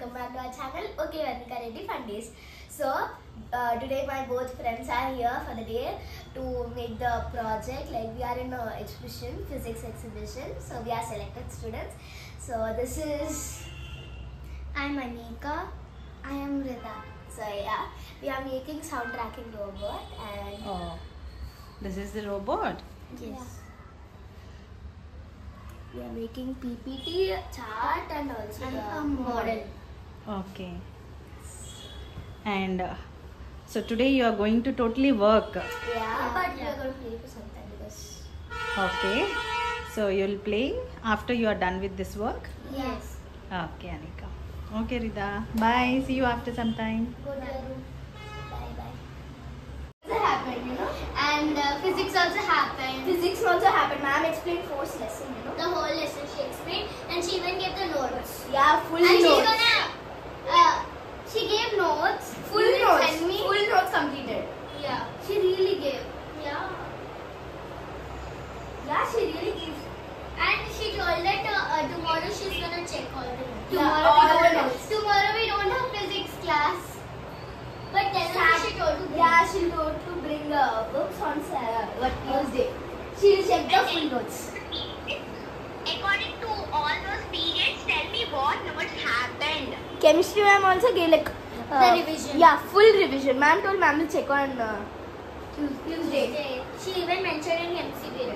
welcome back to our channel. Okay, Vanika Reddy Fun Days. So uh, today my both friends are here for the day to make the project. Like we are in a exhibition, physics exhibition. So we are selected students. So this is I'm Anika. I am Rita. So yeah, we are making sound tracking robot and Oh, this is the robot. yes. We are making PPT chart and also And the a model. Okay. And uh, so today you are going to totally work. Yeah, but we yeah. are going to play for some time because Okay. So you'll play after you are done with this work. yes. Okay, Anika. Okay, Rida. Bye. See you after some time. Go to your room. Bye bye. It happened, you know. And uh, physics also happened. Physics also happened. Ma'am explained force lesson, you know. The whole lesson she explained, and she even gave the notes. Yeah, full and she's notes. gonna. Uh, she gave notes. full She will notes. Send me. Full notes completed. Yeah. She really gave. Yeah. Yeah, she really gave. And she told that uh, uh, tomorrow she's gonna check all the notes. Yeah, Tomorrow all we the don't. notes. Tomorrow we don't have physics class. But then Sat- she told to bring. Yeah, she told to bring the books on uh, what Tuesday. She'll check the full notes. According to all those periods, tell me what notes happened. Chemistry ma'am also gave like The revision. Yeah, full revision. Ma'am told ma'am will check on uh, Tues- Tuesday. Tuesday. She even mentioned in MC period.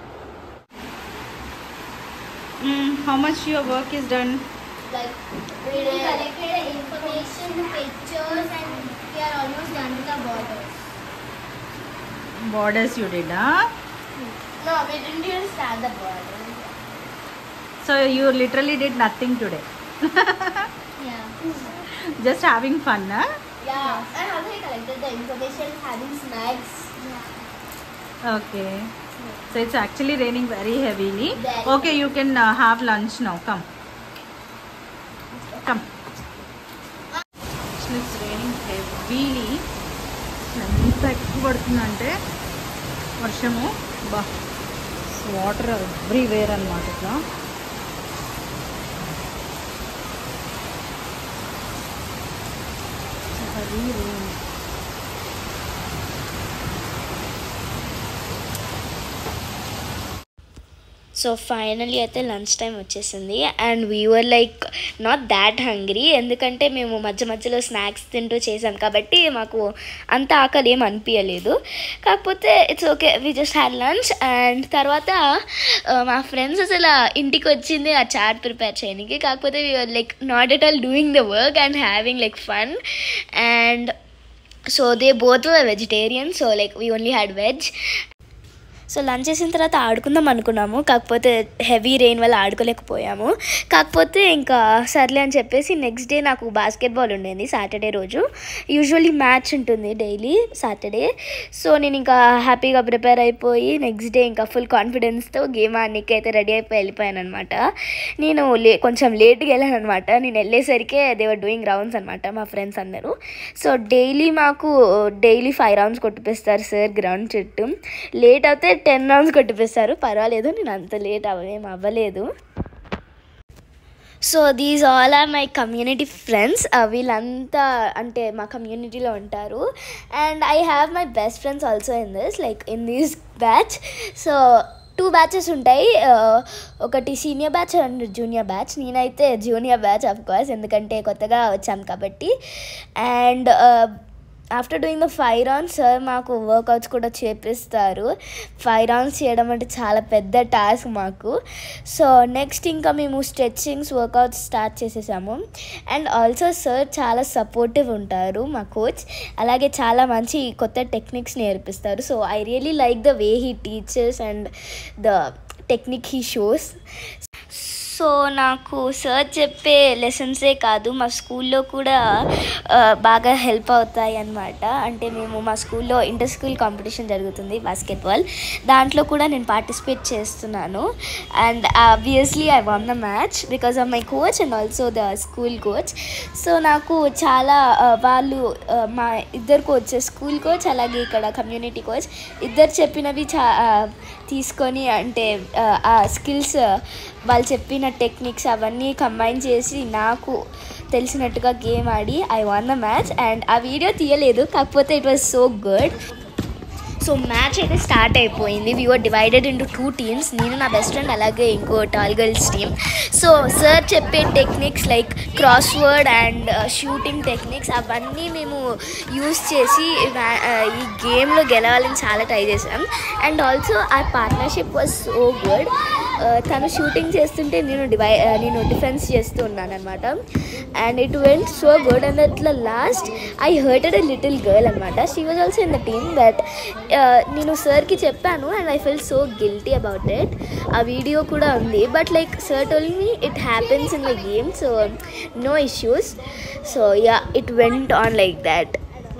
Mm, how much your work is done? Like we collected information, pictures, and we are almost done with the borders. Borders you did, huh? No, we didn't even start the board. So you literally did nothing today. Yeah. Just having fun, huh? Yeah, and also we collected the information, having snacks. Okay. So it's actually raining very heavily. Very. Okay, you can uh, have lunch now. Come. Come. Actually, it's raining heavily. ఎంత ఎక్కువ పడుతుందంటే వర్షము బా water everywhere అనమాట ఇట్లా heavy rain so finally అయితే lunch time వచ్చేసింది and we're like not that hungry ఎందుకంటే మేము మధ్య మధ్యలో స్నాక్స్ తింటూ చేసాం కాబట్టి మాకు అంత ఆకలి ఏం అనిపించలేదు కాకపోతే it's okay we just had lunch and తర్వాత ఆ, మా ఫ్రెండ్స్ అసలు ఇంటికి వచ్చింది ఆ చాట్ ప్రిపేర్ చేయడానికి కాకపోతే we're like not at all doing the work and having like fun and so they both vegetarian so like we only had veg so lunch చేసిన తర్వాత ఆడుకుందాం అనుకున్నాము కాకపోతే హెవీ రెయిన్ వల్ల ఆడుకోలేకపోయాము కాకపోతే ఇంకా సర్లే అని చెప్పేసి నెక్స్ట్ డే నాకు బాస్కెట్బాల్ ఉండేది సాటర్డే రోజు యూజువల్లీ మ్యాచ్ ఉంటుంది డైలీ సాటర్డే సో నేను ఇంకా హ్యాపీగా ప్రిపేర్ అయిపోయి నెక్స్ట్ డే ఇంకా ఫుల్ కాన్ఫిడెన్స్తో గేమ్ ఆడడానికి అయితే రెడీ అయిపోయి వెళ్ళిపోయాను అనమాట నేను లే కొంచెం లేట్గా వెళ్ళాను అనమాట నేను వెళ్ళేసరికి దేవర్ డూయింగ్ రౌండ్స్ అనమాట మా ఫ్రెండ్స్ అందరూ సో డైలీ మాకు డైలీ ఫైవ్ రౌండ్స్ కొట్టిపిస్తారు సార్ గ్రౌండ్ చుట్టూ లేట్ అయితే టెన్ రౌండ్స్ కొట్టిపిస్తారు పర్వాలేదు నేను అంత లేట్ అవ్వేం అవ్వలేదు so these all are my community friends వీళ్ళంతా అంటే మా కమ్యూనిటీలో ఉంటారు and I have my best friends also in this like in this batch so two batches ఉంటాయి uh, ఒకటి senior batch and junior batch నేనైతే జూనియర్ బ్యాచ్ ఆఫ్ కోర్స్ ఎందుకంటే కొత్తగా వచ్చాం కాబట్టి and after doing the five rounds sir మాకు workouts కూడా చేపిస్తారు ఫైవ్ రౌండ్స్ చేయడం అంటే చాలా పెద్ద టాస్క్ మాకు సో నెక్స్ట్ ఇంకా మేము స్ట్రెచ్చింగ్స్ వర్కౌట్స్ స్టార్ట్ చేసేసాము అండ్ ఆల్సో సార్ చాలా సపోర్టివ్ ఉంటారు మా కోచ్ అలాగే చాలా మంచి కొత్త టెక్నిక్స్ నేర్పిస్తారు so I really like the way he teachers and the technique he shows so నాకు సార్ చెప్పే లెసన్సే కాదు మా స్కూల్లో కూడా ఆ, బాగా హెల్ప్ అవుతాయి అన్నమాట అంటే మేము మా స్కూల్లో ఇంటర్ స్కూల్ కాంపిటీషన్ జరుగుతుంది బాస్కెట్బాల్ దాంట్లో కూడా నేను పార్టిసిపేట్ చేస్తున్నాను and obviously I won the match because of my coach and also the school coach so నాకు చాలా ఆ, వాళ్ళు ఆ, మా ఇద్దరు కోచెస్ స్కూల్ కోచ్ అలాగే ఇక్కడ కమ్యూనిటీ కోచ్ ఇద్దరు చెప్పినవి చా తీసుకొని అంటే ఆ, ఆ స్కిల్స్ వాళ్ళు చెప్పిన టెక్నిక్స్ అవన్నీ కంబైన్ చేసి నాకు తెలిసినట్టుగా గేమ్ ఆడి I won the match and ఆ వీడియో తీయలేదు కాకపోతే it was so good so match అయితే స్టార్ట్ అయిపోయింది we were divided into two teams నేను నా బెస్ట్ ఫ్రెండ్ అలాగే ఇంకో tall girls team so sir చెప్పే techniques like cross word and shooting techniques అవన్నీ మేము యూస్ చేసి మా- ఆ, ఈ గేమ్లో గెలవాలని చాలా ట్రై చేసాం అండ్ ఆల్సో ఆ పార్ట్నర్షిప్ వాజ్ సో గుడ్ తను షూటింగ్ చేస్తుంటే నేను డివై ఆ, నేను డిఫెన్స్ చేస్తూ ఉన్నాను అనమాట and it went so good and అట్లా last I hurted a little girl అనమాట she was also in the team that నేను సార్కి చెప్పాను and I fell so guilty about it ఆ వీడియో కూడా ఉంది but like sir told me it happens in the game so no issues so yeah it went on like that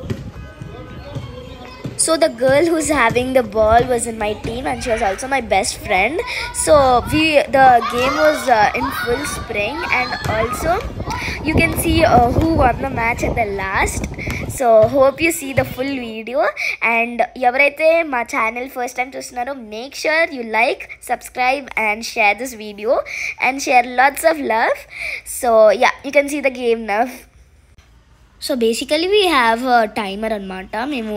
So the girl who's having the ball was in my team, and she was also my best friend. So we the game was uh, in full spring, and also you can see uh, who won the match at the last. So hope you see the full video and ఎవరైతే మా channel first time చూస్తున్నారో make sure you like subscribe and share this video and share lots of love so yeah you can see the game now so basically we have timer అనమాట మేము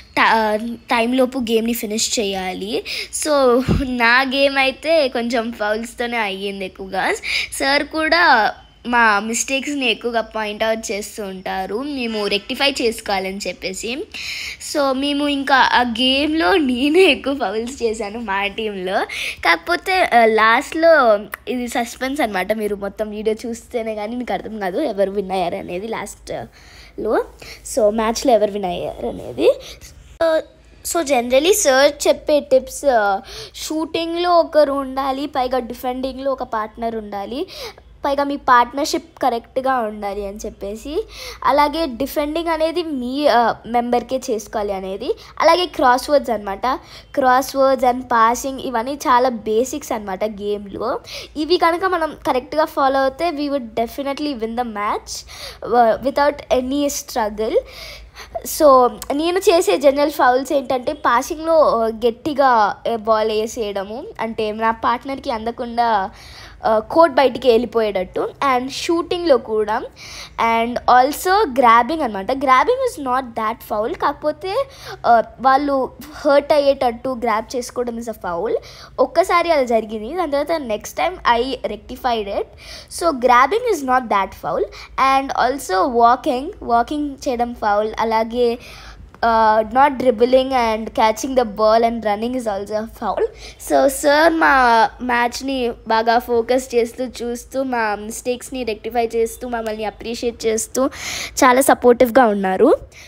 టైంలోపు గేమ్ని finish చేయాలి so నా game అయితే కొంచెం ఫౌల్స్తోనే అయ్యింది ఎక్కువగా సార్ కూడా మా మిస్టేక్స్ని ఎక్కువగా పాయింట్అవుట్ చేస్తూ ఉంటారు మేము రెక్టిఫై చేసుకోవాలని చెప్పేసి సో మేము ఇంకా ఆ గేమ్లో నేనే ఎక్కువ ఫౌల్స్ చేశాను మా టీంలో కాకపోతే లాస్ట్లో ఇది సస్పెన్స్ అనమాట మీరు మొత్తం వీడియో చూస్తేనే కానీ మీకు అర్థం కాదు ఎవరు విన్ అయ్యారు అనేది లాస్ట్లో సో మ్యాచ్లో ఎవరు విన్ అయ్యారు అనేది సో సో జనరలీ సార్ చెప్పే టిప్స్ షూటింగ్లో ఒకరు ఉండాలి పైగా డిఫెండింగ్లో ఒక పార్ట్నర్ ఉండాలి పైగా మీ పార్ట్నర్షిప్ కరెక్ట్గా ఉండాలి అని చెప్పేసి అలాగే డిఫెండింగ్ అనేది మీ మెంబర్కే చేసుకోవాలి అనేది అలాగే క్రాస్ వర్డ్స్ అనమాట క్రాస్ వర్డ్స్ అండ్ పాసింగ్ ఇవన్నీ చాలా బేసిక్స్ అనమాట గేమ్లో ఇవి కనుక మనం కరెక్ట్గా ఫాలో అవుతే we would definitely win the match without any struggle so నేను చేసే జనరల్ ఫౌల్స్ ఏంటంటే పాసింగ్లో గట్టిగా బాల్ వేసేయడము అంటే నా పార్ట్నర్కి అందకుండా కోట్ బయటికి వెళ్ళిపోయేటట్టు అండ్ షూటింగ్లో కూడా అండ్ ఆల్సో గ్రాబింగ్ అనమాట grabbing is not that foul కాకపోతే uh, వాళ్ళు హర్ట్ అయ్యేటట్టు గ్రాబ్ చేసుకోవడం ఇస్ అ ఫౌల్ ఒక్కసారి అది జరిగింది దాని తర్వాత next time I rectified it so grabbing is not that foul and also walking walking చేయడం ఫౌల్ అలాగే not dribbling and catching the ball and running is also foul so sir మా మ్యాచ్ని బాగా ఫోకస్ చేస్తూ చూస్తూ మా మిస్టేక్స్ని రెక్టిఫై చేస్తూ మమ్మల్ని అప్రిషియేట్ చేస్తూ చాలా సపోర్టివ్గా ఉన్నారు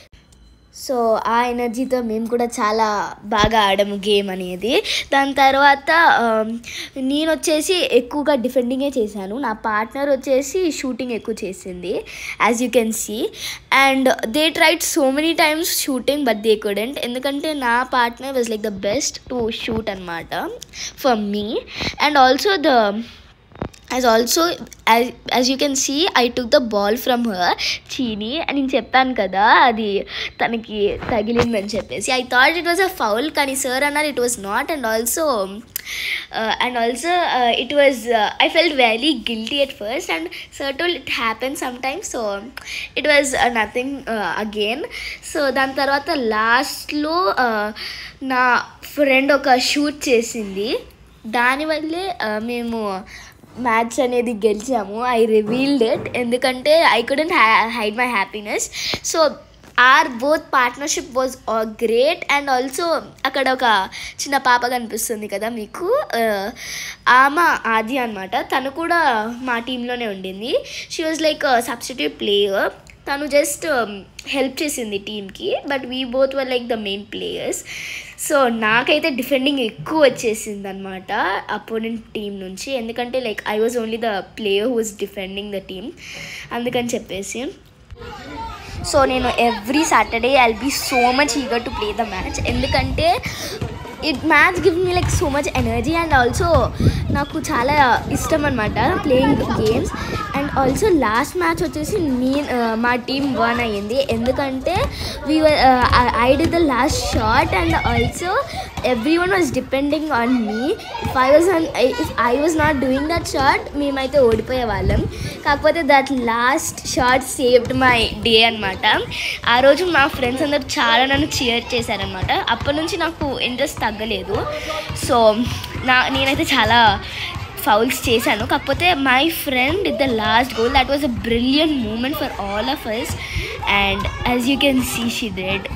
సో ఆ ఎనర్జీతో మేము కూడా చాలా బాగా ఆడాము గేమ్ అనేది దాని తర్వాత ఆమ్, నేను వచ్చేసి ఎక్కువగా డిఫెండింగే చేశాను నా పార్ట్నర్ వచ్చేసి షూటింగ్ ఎక్కువ చేసింది as you can see and they tried so many times shooting but they couldn't ఎందుకంటే నా partner was like the best to shoot అనమాట for me and also the as also as as you can see i took the ball from her చీని అని నేను చెప్పాను కదా అది తనకి తగిలిందని చెప్పేసి I thought it was a foul కానీ సార్ అన్నారు it was not and also and also it was I felt very guilty at first and sir told it happen some times so it was nothing again so దాని తర్వాత లాస్ట్లో నా friend ఒక shoot చేసింది దానివల్లే ఆ, మేము మ్యాచ్ అనేది గెలిచాము ఐ రివీల్డ్ ఇట్ ఎందుకంటే I couldn't hide my happiness so our both partnership was great and also అక్కడ ఒక చిన్న పాప కనిపిస్తుంది కదా మీకు ఆ, ఆమె ఆది అనమాట తను కూడా మా టీంలోనే ఉండింది she was like substitute player తను జస్ట్ హెల్ప్ చేసింది టీమ్కి but we both were like the main players so నాకైతే డిఫెండింగ్ ఎక్కువ వచ్చేసింది అనమాట అపోనెంట్ టీం నుంచి ఎందుకంటే like I was only the player who was defending the team అందుకని చెప్పేసి సో నేను every Saturday I be so much eager to play the match ఎందుకంటే it match give me like so much energy and also నాకు చాలా ఇష్టం అనమాట playing games and also last match వచ్చేసి నేను మా టీం వన్ అయ్యింది ఎందుకంటే we I did the last shot and also every one was depending on me if I was on if I was not doing that shot మేమైతే ఓడిపోయే వాళ్ళం కాకపోతే that last shot saved my day అనమాట ఆ రోజు మా friends అందరూ చాలా నన్ను చియర్ చేశారనమాట అప్పటి నుంచి నాకు ఇంట్రెస్ట్ తగ్గలేదు సో నా నేనైతే చాలా ఫౌల్స్ చేశాను కాకపోతే my friend it the last goal that was a brilliant moment for all of us and as you can see she did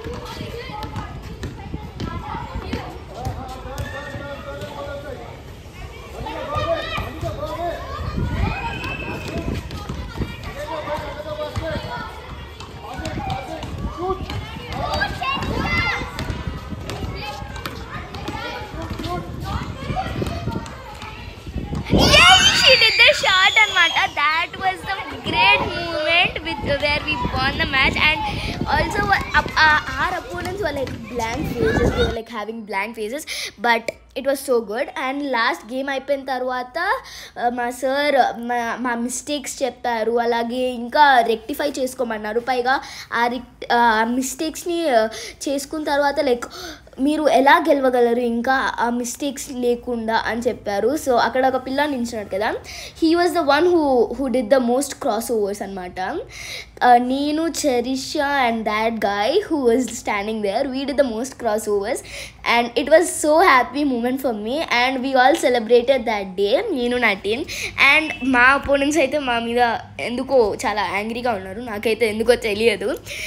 Yes, she did the shot anamata. That was the great moment with where we won the match and also uh, uh, our opponents were like blank faces. They were like having blank faces, but it was so good and last game అయిపోయిన తర్వాత uh, మా sir మా మా mistakes చెప్పారు అలాగే ఇంకా rectify చేసుకోమన్నారు పైగా ఆ రిక్ ఆ మిస్టేక్స్ని చేసుకున్న తర్వాత లైక్ మీరు ఎలా గెలవగలరు ఇంకా ఆ మిస్టేక్స్ లేకుండా అని చెప్పారు సో అక్కడ ఒక పిల్ల నించున్నాడు కదా he was the one who who did the most crossovers అనమాట నేను Cherisha and that guy who was standing there we did the most crossovers and it was so happy moment for me and we all celebrated that day నేను నా team and మా opponents అయితే మా మీద ఎందుకో చాలా యాంగ్రీగా ఉన్నారు నాకైతే ఎందుకో తెలియదు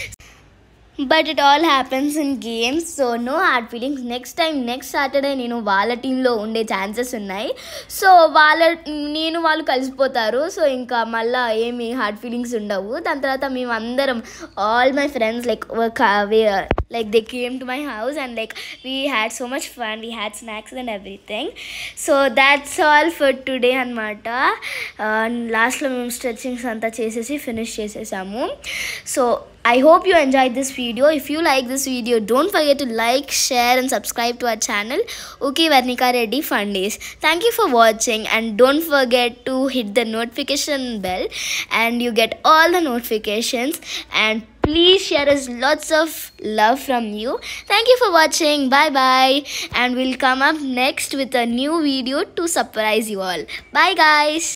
but it all happens in games so no hard feelings next time next Saturday నేను వాళ్ళ టీంలో ఉండే ఛాన్సెస్ ఉన్నాయి సో వాళ్ళ నేను వాళ్ళు కలిసిపోతారు సో ఇంకా మళ్ళీ ఏమి హార్డ్ ఫీలింగ్స్ ఉండవు దాని తర్వాత మేము అందరం all my friends like like they came to my house and like we had so much fun we had snacks and everything so that's all for today అనమాట లాస్ట్లో మేము స్ట్రెచ్చింగ్స్ అంతా చేసేసి ఫినిష్ చేసేసాము so I hope you enjoyed this video. If you like this video, don't forget to like, share, and subscribe to our channel, Okay Varnika Reddy Fun Days. Thank you for watching, and don't forget to hit the notification bell, and you get all the notifications. And please share us lots of love from you. Thank you for watching. Bye bye, and we'll come up next with a new video to surprise you all. Bye, guys.